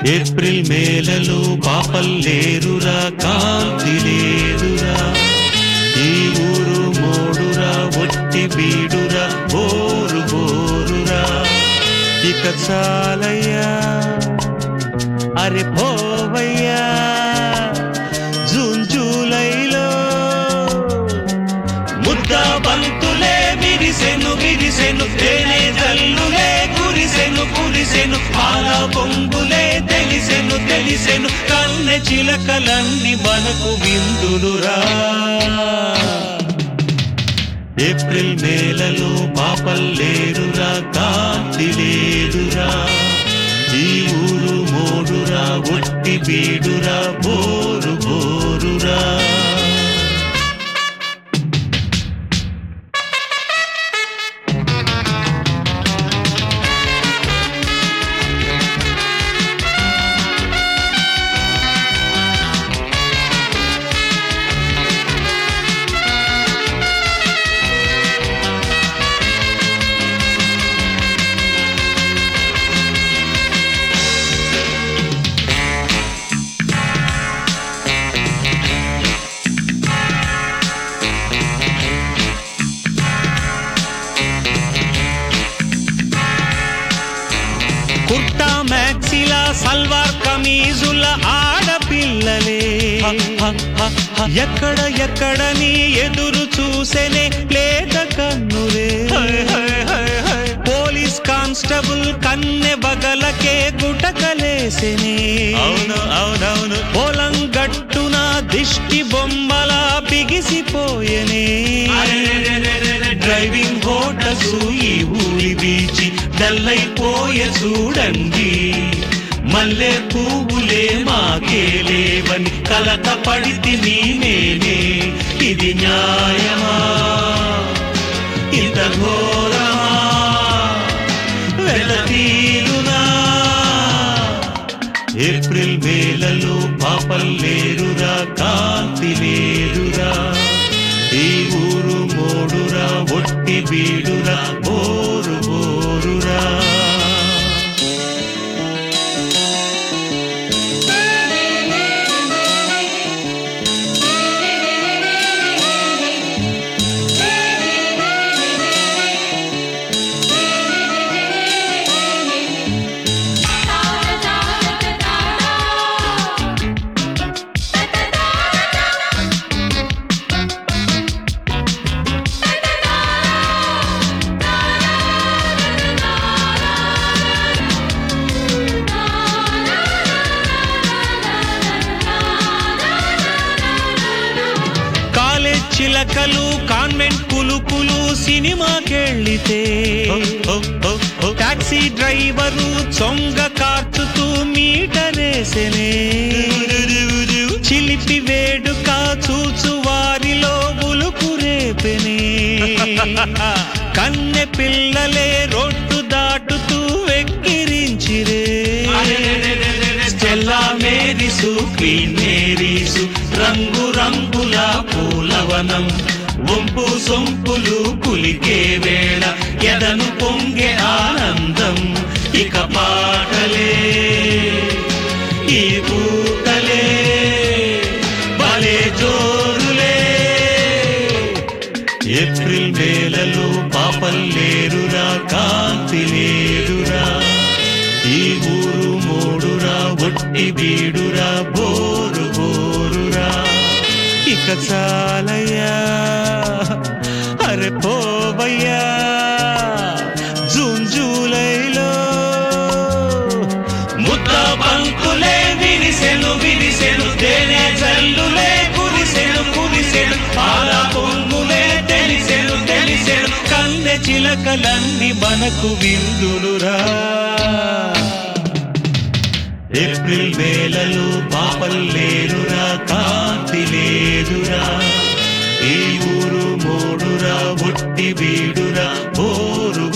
April మేలలో పాపల్లేరురా కాంతి లేదురా ఈ ఊరు మోడురా ఒట్టి బీడురా బోరు బోరురా ఇక చాలయ్యా అరే పోవయ్యా జూన్ జూలైలో ముద్ద బంతులే విరిసెను విరిసెను తేనె జల్లులే కురిసెను కురిసెను పాల పొంగులే తెలిసెను తెలిసెను కన్నె చిలకలన్నీ మనకు విందులురా ఏప్రిల్ మేలలో పాపల్లేరురా కాంతి లేదురా ఈ ఊరు మోడురా ఒట్టి బీడురా బోరు బోరురా కుర్తా మ్యాక్సిల సల్వార్ కమీజుల ఆడపిల్లలే ఎక్కడ ఎక్కడ నీ ఎదురు చూసేనే లేత కన్నులే పోలీస్ కానిస్టేబుల్ కన్నె బగలకే గుటకలేసెనే అవును అవునవును పొలం గట్టున దిష్టి బొమ్మల బిగిసిపోయెనే డ్రైవింగ్ హోటల్స్ ఈ ఊరి బీచి డల్లైపోయే చూడండి మల్లె పువ్వులే మాకే లేవని కలత పడితి నేనే ఇది న్యాయమా ఇంత ఘోరమా వెలతీరునా ఏప్రిల్ మేలలో పాపల్లేరురా కాంతి లేరురా ఈ ఊరు మోడురా ఒట్టి బీడురా బోరు బోరురా కాలేజ్ చిలకలు కాన్వెంట్ కులుకులు సినిమాకెళ్ళితే టాక్సీ డ్రైవరు చొంగ కార్చుతూ మీటరేసెనే చిలిపి వేడుక చూచు వారిలో ఉలుకు రేపెనే కన్నె పిల్లలే రోడ్డు దాటుతూ వెక్కిరించిరే స్టెల్లా మేరీసు క్వీన్ మేరీసు రంగు రంగుల పూలవనం వంపు సొంపులు కులికే వేళ ఎదను పొంగే ఆనందం ఇక పాటలే ఈ పూటలే భలే జోరులే ఏప్రిల్ మేలలో పాపల్లేరురా కాంతి లేరురా ఈ ఊరు మోడురా ఒట్టి బీడురా బోరు బోరురా ఇక చాలయ్యా అరే పోవయ్యా జూన్ జూలైలో ముద్ద బంకులే విరిసెను విరిసెను తేనె జల్లులే కురిసెను కురిసెను పాల పొంగులే తెలిసెను తెలిసెను కన్నె చిలకలన్నీ మనకు విందులురా ఏప్రిల్ వేలలో పాపల్లేరురా కాంతి లేదురా ఈ ఊరు మోడురా ఒట్టి బీడురా బోరు